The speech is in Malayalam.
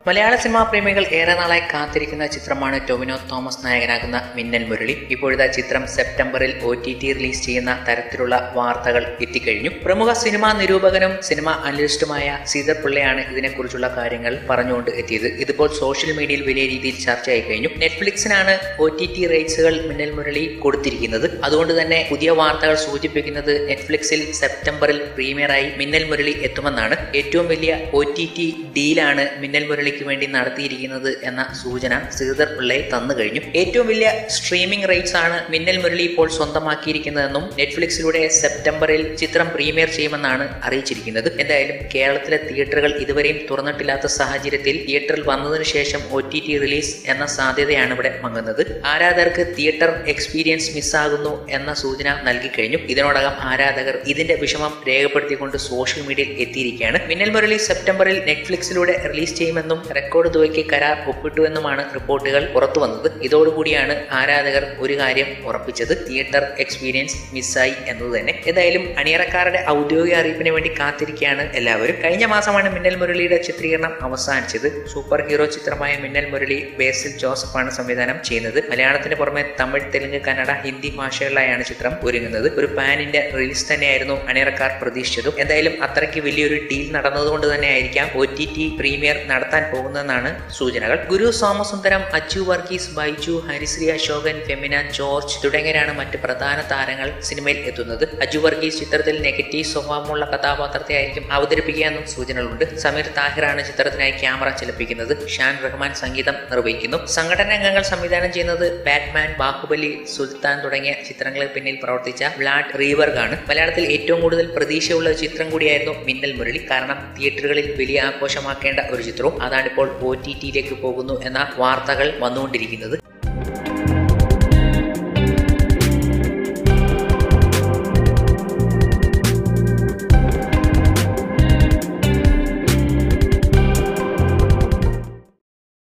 മലയാള സിനിമാ പ്രേമികൾ ഏറെ നാളായി കാത്തിരിക്കുന്ന ചിത്രമാണ് ടൊവിനോ തോമസ് നായകനാകുന്ന മിന്നൽ മുരളി ഇപ്പോഴത്തെ ചിത്രം സെപ്റ്റംബറിൽ ഒ ടി ടി റിലീസ് ചെയ്യുന്ന തരത്തിലുള്ള വാർത്തകൾ എത്തിക്കഴിഞ്ഞു പ്രമുഖ സിനിമാ നിരൂപകനും സിനിമാ അനലിസ്റ്റുമായ സീതർ പിള്ളയാണ് ഇതിനെക്കുറിച്ചുള്ള കാര്യങ്ങൾ പറഞ്ഞുകൊണ്ട് എത്തിയത് ഇതിപ്പോൾ സോഷ്യൽ മീഡിയയിൽ വലിയ രീതിയിൽ ചർച്ചയായി കഴിഞ്ഞു നെറ്റ്ഫ്ലിക്സിനാണ് ഒ ടി ടി റൈറ്റ്സുകൾ മിന്നൽ മുരളി കൊടുത്തിരിക്കുന്നത് അതുകൊണ്ട് തന്നെ പുതിയ വാർത്തകൾ സൂചിപ്പിക്കുന്നത് നെറ്റ്ഫ്ലിക്സിൽ സെപ്റ്റംബറിൽ പ്രീമിയറായി മിന്നൽ മുരളി എത്തുമെന്നാണ് ഏറ്റവും വലിയ ഒ ടി ടി ഡീലാണ് മിന്നൽ മുരളിക്ക് വേണ്ടി നടത്തിയിരിക്കുന്നത് എന്ന സൂചന ശ്രീധർ പിള്ളയെ തന്നു കഴിഞ്ഞു ഏറ്റവും വലിയ സ്ട്രീമിംഗ് റൈറ്റ്സ് ആണ് മിന്നൽ മുരളി ഇപ്പോൾ സ്വന്തമാക്കിയിരിക്കുന്നതെന്നും നെറ്റ്ഫ്ലിക്സിലൂടെ സെപ്റ്റംബറിൽ ചിത്രം പ്രീമിയർ ചെയ്യുമെന്നാണ് അറിയിച്ചിരിക്കുന്നത് എന്തായാലും കേരളത്തിലെ തിയേറ്ററുകൾ ഇതുവരെയും തുറന്നിട്ടില്ലാത്ത സാഹചര്യത്തിൽ തിയേറ്ററിൽ വന്നതിനു ശേഷം ഒ ടി ടി റിലീസ് എന്ന സാധ്യതയാണ് ഇവിടെ മങ്ങുന്നത് ആരാധകർക്ക് തിയേറ്റർ എക്സ്പീരിയൻസ് മിസ്സാകുന്നു എന്ന സൂചന നൽകി കഴിഞ്ഞു ഇതിനോടകം ആരാധകർ ഇതിന്റെ വിഷമം രേഖപ്പെടുത്തിക്കൊണ്ട് സോഷ്യൽ മീഡിയയിൽ എത്തിയിരിക്കുകയാണ് മിന്നൽ മുരളി സെപ്റ്റംബറിൽ നെറ്റ്ഫ്ലിക്സിലൂടെ റിലീസ് ചെയ്യുമെന്നും റെക്കോർഡ് തുകയ്ക്ക് കരാർ ഒപ്പിട്ടുവെന്നുമാണ് റിപ്പോർട്ടുകൾ പുറത്തു വന്നത് ഇതോടുകൂടിയാണ് ആരാധകർ ഒരു കാര്യം ഉറപ്പിച്ചത് തിയേറ്റർ എക്സ്പീരിയൻസ് മിസ്സായി എന്നത് തന്നെ ഏതായാലും അണിയറക്കാരുടെ ഔദ്യോഗിക അറിയിപ്പിന് വേണ്ടി കാത്തിരിക്കുകയാണ് എല്ലാവരും കഴിഞ്ഞ മാസമാണ് മിന്നൽ മുരളിയുടെ ചിത്രീകരണം അവസാനിച്ചത് സൂപ്പർ ഹീറോ ചിത്രമായ മിന്നൽ മുരളി ബേസിൽ ജോസഫാണ് സംവിധാനം ചെയ്യുന്നത് മലയാളത്തിന് പുറമെ തമിഴ് തെലുങ്ക് കന്നഡ ഹിന്ദി ഭാഷകളിലായാണ് ചിത്രം ഒരുങ്ങുന്നത് ഒരു പാൻ ഇന്ത്യ റിലീസ് തന്നെയായിരുന്നു അണിയറക്കാർ പ്രതീക്ഷിച്ചതും എന്തായാലും അത്രയ്ക്ക് വലിയൊരു ഡീൽ നടന്നതുകൊണ്ട് തന്നെ ആയിരിക്കാം ഒ ടി ടി പ്രീമിയർ നടത്താൻ പോകുന്നതെന്നാണ് സൂചനകൾ ഗുരു സോമസുന്ദരം അച്ചു വർഗീസ് ബൈജു ഹരിശ്രീ അശോകൻ ഫെമിന ജോർജ് തുടങ്ങിയവരാണ് മറ്റ് പ്രധാന താരങ്ങൾ സിനിമയിൽ എത്തുന്നത് അജു വർഗീസ് ചിത്രത്തിൽ നെഗറ്റീവ് സ്വഭാവമുള്ള കഥാപാത്രത്തെ ആയിരിക്കും അവതരിപ്പിക്കുക എന്നും സൂചനകളുണ്ട് സമീർ താഹിറാണ് ചിത്രത്തിനായി ക്യാമറ ചലിപ്പിക്കുന്നത് ഷാൻ റഹ്മാൻ സംഗീതം നിർവഹിക്കുന്നു സംഘടന അംഗങ്ങൾ സംവിധാനം ചെയ്യുന്നത് ബാറ്റ്മാൻ ബാഹുബലി സുൽത്താൻ തുടങ്ങിയ ചിത്രങ്ങൾക്ക് പിന്നിൽ പ്രവർത്തിച്ച വ്ലാഡ് റീവർഗ് ആണ് മലയാളത്തിൽ ഏറ്റവും കൂടുതൽ പ്രതീക്ഷയുള്ള ഒരു ചിത്രം കൂടിയായിരുന്നു മിന്നൽ മുരളി കാരണം തിയേറ്ററുകളിൽ വലിയ ആഘോഷമാക്കേണ്ട ഒരു ചിത്രവും അതാണിപ്പോൾ ഒ ടി ടിയിലേക്ക് പോകുന്നു എന്ന വാർത്തകൾ വന്നുകൊണ്ടിരിക്കുന്നത്